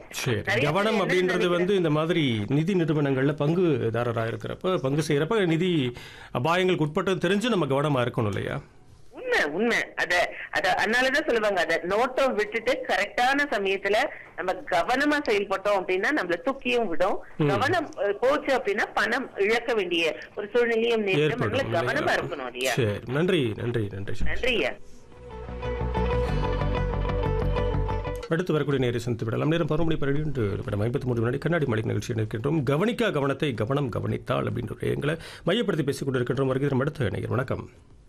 சரி நிறைய பேர் கவனம் என்ன அப்படின்றது வந்து இந்த மாதிரி நிதி நிறுவனங்கள்ல பங்குதாரராக இருக்கிறப்ப பங்கு செய்யறப்ப நிதி அபாயங்களுக்கு உட்பட்டது தெரிஞ்சு நம்ம கவனமா இருக்கணும் இல்லையா உண்மை உண்மை அத அத அதனாலதான் சொல்லுவாங்க அத நோட்டம் விட்டுட்டு கரெக்டான சமயத்துல நம்ம கவனமா செயல்பட்டோம் அப்படின்னா நம்மள தூக்கியும் விடும் கவனம் அஹ், போச்சு அப்படின்னா பணம் இழக்க வேண்டிய ஒரு சூழ்நிலையும் நேரிடும் அதனால ஏற்படும் கவனமா இல்லையா? இருக்கணும் இல்லையா சரி நன்றி நன்றி நன்றி நன்றி ஐயா அடுத்து வரக்கூடிய நேரை சந்தித்து விடலாம் நேரம் பருமணி பன்னெண்டு நிமிடம் ஐம்பத்தி மூணு முன்னாடி கண்ணாடி மலை நிகழ்ச்சி இருக்கின்றோம் கவனிக்கா கவனத்தை கவனம் கவனித்தால் அப்படின்ற எங்களை மையப்படுத்தி பேசிக் கொண்டிருக்கின்றோம் வருகிறோம் அடுத்த இணையர் வணக்கம்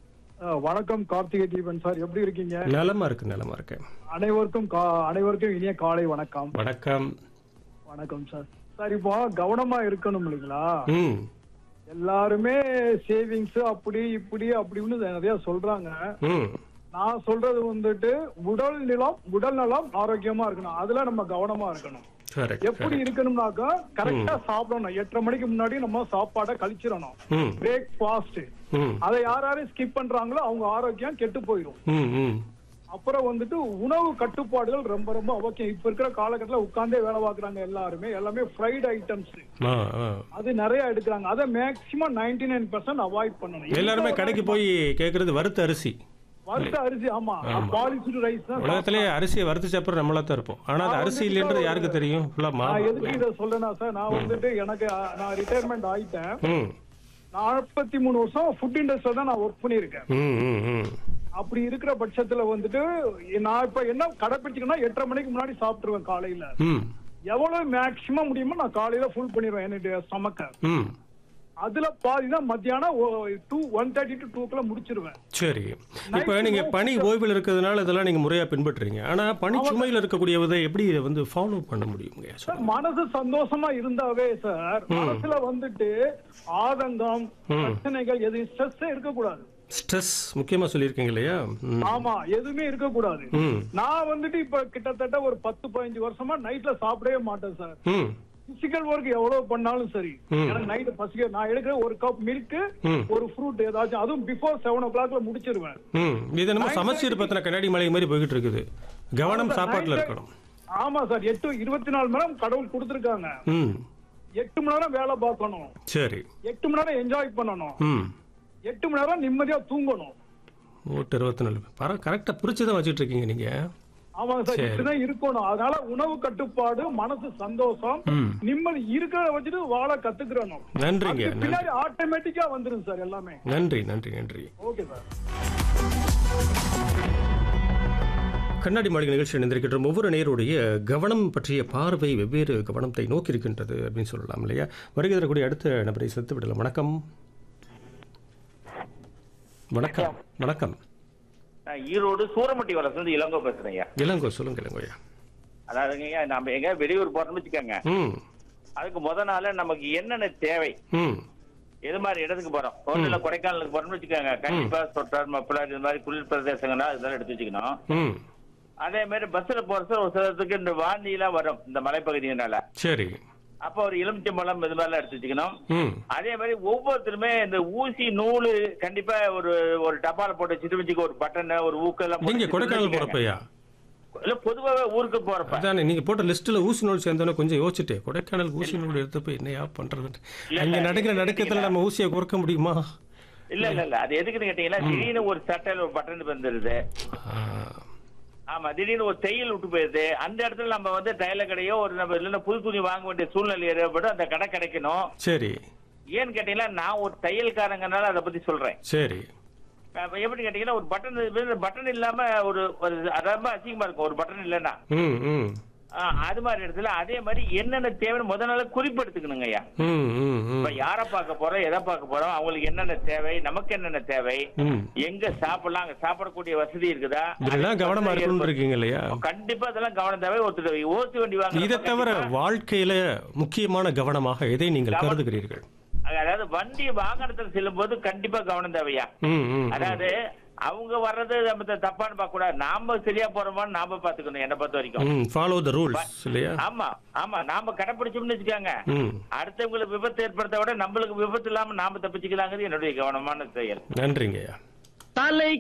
அஹ் வணக்கம் கார்த்திகை தீபன் சார் எப்படி இருக்கீங்க நலமா இருக்கு நலமா இருக்கேன் அனைவருக்கும் கா- அனைவருக்கும் இனிய காலை வணக்கம் வணக்கம் வணக்கம் சார் சார் இப்போ கவனமா இருக்கணும் இல்லைங்களா ம் எல்லாருமே சேவிங்ஸ் அப்படி இப்படி அப்படின்னு நிறைய சொல்றாங்க ம் நான் சொல்றது வந்துட்டு உடல் நிலம் உடல் நலம் ஆரோக்கியமா இருக்கணும் அதுல நம்ம கவனமா இருக்கணும் கரெக்ட் எப்படி இருக்கணும்னாக்கா கரெக்டா சாப்பிடணும் எட்டரை மணிக்கு முன்னாடி நம்ம சாப்பாடை கழிச்சிடணும் ம் பிரேக்ஃபாஸ்ட் ம் அதை யார் யாரும் ஸ்கிப் பண்றாங்களோ அவங்க ஆரோக்கியம் கெட்டு போயிடும் ம் ம் அப்புறம் வந்துட்டு உணவு கட்டுப்பாடுகள் ரொம்ப ரொம்ப அவசியம் இப்ப இருக்கிற காலகட்டத்துல உட்கார்ந்தே வேலை பார்க்கறாங்க எல்லாருமே எல்லாமே ஃப்ரைட் ஐட்டம்ஸ் ஆ ஆ அது நிறைய எடுக்கிறாங்க அதை maximum ninety nine percent avoid பண்ணணும் எல்லாருமே கடைக்கு போய் கேட்கறது வறுத்த அரிசி வறுத்த அரிசி ஆமா பாலிஸ்டு ரைஸ் தான் உலகத்திலே அரிசியை வறுத்து சாப்பிட்ற நம்மளா தான் இருப்போம் ஆனா அது அரிசி இல்லைன்றது யாருக்கு தெரியும் ஃபுல்லா மா நான் எதுக்கு இதை சொல்றேன்னா சார் நான் வந்துட்டு எனக்கு அஹ், நான் ரிட்டையர்மெண்ட் ஆயிட்டேன் ம் நாற்பத்தி மூணு வருஷம் ஃபுட் இண்டஸ்ட்ரியில தான் நான் ஒர்க் பண்ணியிருக்கேன் ம் ம் ம் அப்படி இருக்கிற பட்சத்துல வந்துட்டு நான் இப்ப என்ன கடைப்பிடிச்சிக்கன்னா எட்டரை மணிக்கு முன்னாடி சாப்பிட்டுருவேன் காலையில ம் எவ்வளவு மேக்சிமம் முடியுமோ நான் காலையில ஃபுல் பண்ணிடுவேன் என்னுடைய ஸ்டமக்க ம் அதுல பாதி தான் மத்தியானம் டூ ஒன் தேர்ட்டி டு டூக்குள்ள முடிச்சிருவேன் சரி இப்போ நீங்க பணி ஓய்வில் இருக்கிறதுனால இதெல்லாம் நீங்க முறையா பின்பற்றுறீங்க ஆனா பணி சுமையில் இருக்கக்கூடிய விதை எப்படி இதை வந்து ஃபாலோ பண்ண முடியுங்க சார் மனசு சந்தோஷமா இருந்தாவே சார் மனசுல வந்துட்டு ஆதங்கம் பிரச்சனைகள் எது ஸ்ட்ரெஸ் இருக்கக்கூடாது ஸ்ட்ரெஸ் முக்கியமா சொல்லியிருக்கீங்க இல்லையா ம் ஆமா எதுவுமே இருக்கக்கூடாது ம் நான் வந்துட்டு இப்ப கிட்டத்தட்ட ஒரு பத்து பதினஞ்சு வருஷமா நைட்ல சாப்பிடவே மாட்டேன் சார் ம் பிசிக்கல் ஒர்க் எவ்வளவு பண்ணாலும் சரி எனக்கு நைட் பசிக்க நான் எடுக்கிற ஒரு கப் மில்க் ம். ஒரு ஃப்ரூட் ஏதாச்சும் அதுவும் பிஃபோர் செவன் ஓ கிளாக்ல முடிச்சிருவேன் ம் இது என்னமோ சமச்சீர் பத்தின கண்ணாடி மலை மாதிரி போய்கிட்டு இருக்குது கவனம் சாப்பாட்டுல இருக்கணும் ஆமா சார் எட்டு இருபத்தி நாலு மணி நேரம் கடவுள் கொடுத்துருக்காங்க ம் எட்டு மணி நேரம் வேலை பார்க்கணும் சரி எட்டு மணி நேரம் என்ஜாய் பண்ணணும் ம் எட்டு மணி நேரம் நிம்மதியா தூங்கணும் நூற்று இருபத்தி நாலு பர கரெக்டாக பிரிச்சு தான் வச்சுட்டு இருக்கீங்க நீங்க ஆமாங்க சார் இப்படிதான் இருக்கணும் அதனால உணவு கட்டுப்பாடு மனசு சந்தோஷம் ம் நிம்மதி இருக்கிறத வச்சுட்டு வாழ கத்துக்கிறணும் நன்றிங்க அதுக்கு நன்றி பின்னாடி ஆட்டோமேட்டிக்கா வந்துரும் சார் எல்லாமே நன்றி நன்றி நன்றி ஓகே சார் கண்ணாடி மாளிகை நிகழ்ச்சி இணைந்திருக்கின்றோம் ஒவ்வொரு நேருடைய கவனம் பற்றிய பார்வை வெவ்வேறு கவனத்தை நோக்கி இருக்கின்றது அப்படின்னு சொல்லலாம் இல்லையா வருகை தரக்கூடிய அடுத்த நபரை செலுத்து விடலாம் வணக்கம் வணக்கம் வணக்கம் நான் ஈரோடு சூரமட்டி வரசுலேருந்து இளங்கோ பேசுறேன் ஐயா இளங்கோ சொல்லுங்க இளங்கோயா அதாவதுங்க ஐயா நம்ம எங்க வெளியூர் போறோம்னு வச்சுக்கோங்க ம் அதுக்கு முத நாள் நமக்கு என்னென்ன தேவை ம் எது மாதிரி இடத்துக்கு போறோம் ஒன்றுல கொடைக்கானலுக்கு போறோம்னு வச்சுக்கோங்க கண்டிப்பா சொட்டார் மப்பிளார் இது மாதிரி குளிர் பிரதேசங்கள்லாம் இதெல்லாம் எடுத்து வச்சுக்கணும் ம் அதே மாதிரி பஸ்ல போறது ஒரு சிலத்துக்கு இந்த வாந்தி எல்லாம் வரும் இந்த மலைப்பகுதியினால சரி அப்போ ஒரு எலுமிச்சம்பழம் இது மாதிரிலாம் எடுத்து வச்சுக்கணும் ம் அதே மாதிரி ஒவ்வொருத்தருமே இந்த ஊசி நூலு கண்டிப்பா ஒரு ஒரு டப்பால போட்டு வச்சுட்டு வச்சுக்க ஒரு பட்டன் ஒரு ஊக்கெல்லாம் போட்டு நீங்க வச்சுட்டு கொடைக்கானல் வச்சுக்கோங்க. போறப்பையா இல்ல பொதுவாவே ஊருக்கு போறப்ப அதானே நீங்க போட்ட லிஸ்ட்ல ஊசி நூல் சேர்ந்தோன்னே கொஞ்சம் யோசிச்சுட்டு கொடைக்கானல் ஊசி நூல் எடுத்தப்ப என்னையா பண்றது இல்ல, அங்க இல்ல, நடக்கிற அது நடுக்கத்துல நம்ம ஊசியை குறைக்க முடியுமா இல்ல இல்ல இல்ல அது எதுக்குன்னு கேட்டீங்கன்னா திடீர்னு ஒரு சட்டையில ஒரு பட்டன் வந்துருது ஆ, ஆமா திடீர்னு ஒரு தையல் விட்டு போயிருது அந்த இடத்துல நம்ம வந்து டைல கடையோ ஒரு நம்ம இல்லைன்னா புது துணி வாங்க வேண்டிய சூழ்நிலை ஏற்படும் அந்த கடை கிடைக்கணும் சரி ஏன்னு கேட்டீங்கன்னா நான் ஒரு தையல்காரங்கனால அதை பத்தி சொல்றேன் சரி அப்ப எப்படி கேட்டீங்கன்னா ஒரு பட்டன் பட்டன் இல்லாம ஒரு ஒரு அது ரொம்ப அசிங்கமா இருக்கும் ஒரு பட்டன் இல்லைன்னா ம் ம் ஆ, அது மாதிரி இடத்துல அதே மாதிரி என்னென்ன தேவைன்னு முத நாள் குறிப்பெடுத்துக்கணுங்க ஐயா ம் ம் ம் இப்ப யார பார்க்க போறோம் எதை பார்க்க போறோம் அவங்களுக்கு என்னென்ன தேவை நமக்கு என்னென்ன தேவை ம் எங்க சாப்பிடலாம் அங்க சாப்பிடக்கூடிய வசதி இருக்குதா இதெல்லாம் கவனமா இருக்கணும்னு இருக்கீங்க இல்லையா கண்டிப்பா இதெல்லாம் கவனம் தேவை ஒருத்தர் ஓட்டு வண்டி வாங்க இதை தவிர வாழ்க்கையில முக்கியமான கவனமாக எதை நீங்கள் கருதுகிறீர்கள் அதாவது வண்டி வாகனத்துல செல்லும் போது கண்டிப்பா கவனம் தேவையா ம் ம் அதாவது அவங்க வர்றது நம்ம த- தப்பான்னு பார்க்க கூடாது நாம சரியா போறோமான்னு நாம பாத்துக்கணும் என்ன பொறுத்த வரைக்கும் ம் ஃபாலோ த ரூல்ஸ் இல்லையா ஆமா ஆமா நாம கடைப்பிடிச்சோம்னு வச்சுக்கோங்க ம் அடுத்தவங்களுக்கு விபத்து ஏற்படுத்த விட நம்மளுக்கு விபத்து இல்லாம நாம தப்பிச்சுக்கலாங்கிறது என்னுடைய கவனமான செயல் நன்றிங்கய்யா தலை